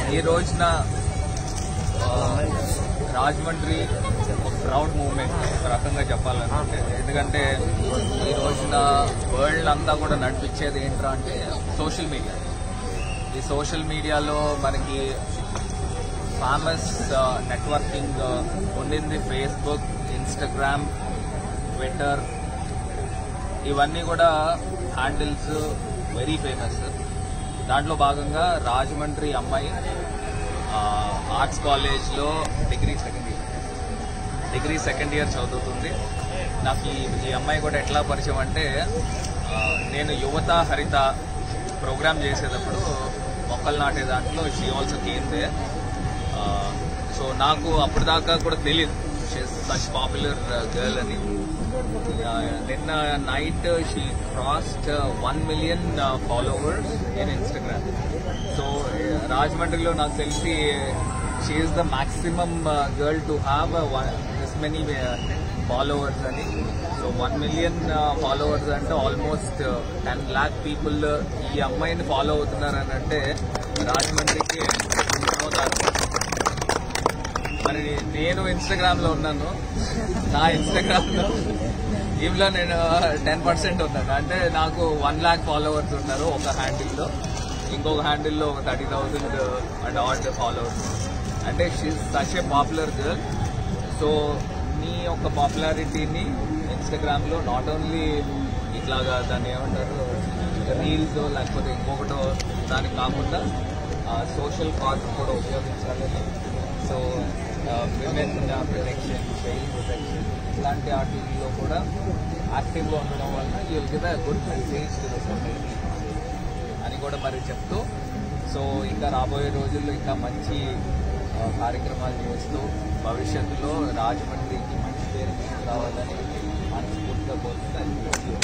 ఈ రోజున ఆ, రాజమండ్రి ఒక ప్రౌడ్ మూమెంట్ ఒక రకంగా చెప్పాలంటే ఎందుకంటే ఈ రోజున వరల్డ్ అంతా కూడా నడిపించేది ఏంట్రా అంటే సోషల్ మీడియా ఈ సోషల్ మీడియాలో మనకి ఫేమస్ నెట్వర్కింగ్ ఉండింది ఫేస్బుక్ ఇన్స్టాగ్రామ్ ట్విట్టర్ ఇవన్నీ కూడా హ్యాండిల్స్ వెరీ ఫేమస్ దాంట్లో భాగంగా రాజమండ్రి అమ్మాయి ఆర్ట్స్ కాలేజ్లో degree second year degree second year చదువుతుంది నాకు ఈ ఈ అమ్మాయి కూడా ఎట్లా పరిచయం అంటే ఆ, నేను యువత హరిత ప్రోగ్రామ్ చేసేటప్పుడు మొక్కలు నాటే దాంట్లో she also came they so నాకు అప్పటిదాకా కూడా తెలియదు సచ్ పాపులర్ గర్ల్ అని ఆ, నిన్న night she crossed one million followers in Instagram so రాజమండ్రిలో నాకు తెలిసి she is the maximum girl to have this many followers అని సో వన్ మిలియన్ ఫాలోవర్స్ అంటే ఆల్మోస్ట్ టెన్ ల్యాక్ పీపుల్ ఈ అమ్మాయిని ఫాలో అవుతున్నారు అని అంటే రాజమండ్రికి అవుతారు మరి నేను ఇన్స్టాగ్రామ్ లో ఉన్నాను నా ఇన్స్టాగ్రామ్ లో ఈమెలో నేను టెన్ పర్సెంట్ ఉన్నాను అంటే నాకు వన్ ల్యాక్ ఫాలోవర్స్ ఉన్నారు ఒక హ్యాండిల్లో ఇంకొక హ్యాండిల్లో ఒక thirty thousand and odd followers అంటే she such a popular girl so మీ యొక్క పాపులారిటీని ఇన్స్టాగ్రామ్ లో నాట్ ఓన్లీ ఇట్లాగా దాన్ని ఏమంటారు రీల్స్ లేకపోతే ఇంకొకటో దానికి కాకుండా సోషల్ కాజ్ కూడా ఉపయోగించాలని so women protection child protection ఇలాంటి వాటిల్లో కూడా యాక్టివ్గా ఉండడం వలన you will give a good message to the society అని కూడా మరి చెప్తూ సో ఇంకా రాబోయే రోజుల్లో ఇంకా మంచి ఆ, కార్యక్రమాలు చేస్తూ భవిష్యత్తులో రాజమండ్రికి మంచి పేరు తీసుకురావాలని మనస్ఫూర్తిగా కోరుతున్నాను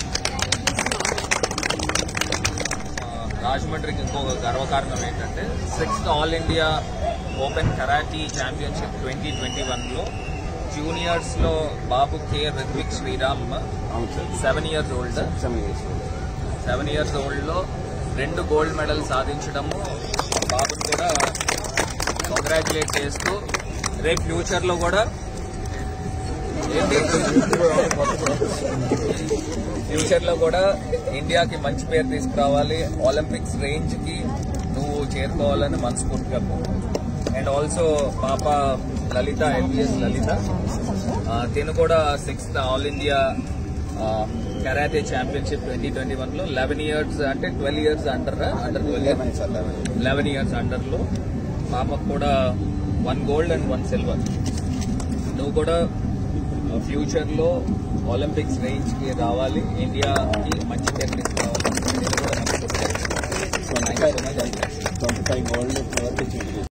ఆ, రాజమండ్రికి ఇంకొక గర్వకారణం ఏంటంటే sixth all India open karate championship twenty twenty వన్లో జూనియర్స్లో బాబు కే రిత్విక్ శ్రీరామ్ అవును sir seven years old seven years seven years ఓల్డ్లో రెండు గోల్డ్ మెడల్ సాధించడము బాబుని కూడా కంగ్రాచులేట్ చేస్తూ రేపు ఫ్యూచర్లో కూడా ఏంటి ఫ్యూచర్లో కూడా ఇండియాకి మంచి పేరు తీసుకురావాలి ఒలింపిక్స్ రేంజ్కి నువ్వు చేరుకోవాలని మనస్ఫూర్తిగా అండ్ ఆల్సో పాప లలిత ఎంబీఎస్ లలిత ఆ, తిను కూడా sixth all India karate championship twenty twenty one లో లెవెన్ ఇయర్స్ అంటే twelve years under under twelve eleven sir eleven eleven years under లో పాపకు కూడా one gold and one silver నువ్వు కూడా ఫ్యూచర్ లో ఒలింపిక్స్ రేంజ్ కి రావాలి ఇండియాకి మంచి పేరు తీసుకురావాలి నేను కూడా మనస్ఫూర్తిగా twenty five twenty five gold flower తెచ్చి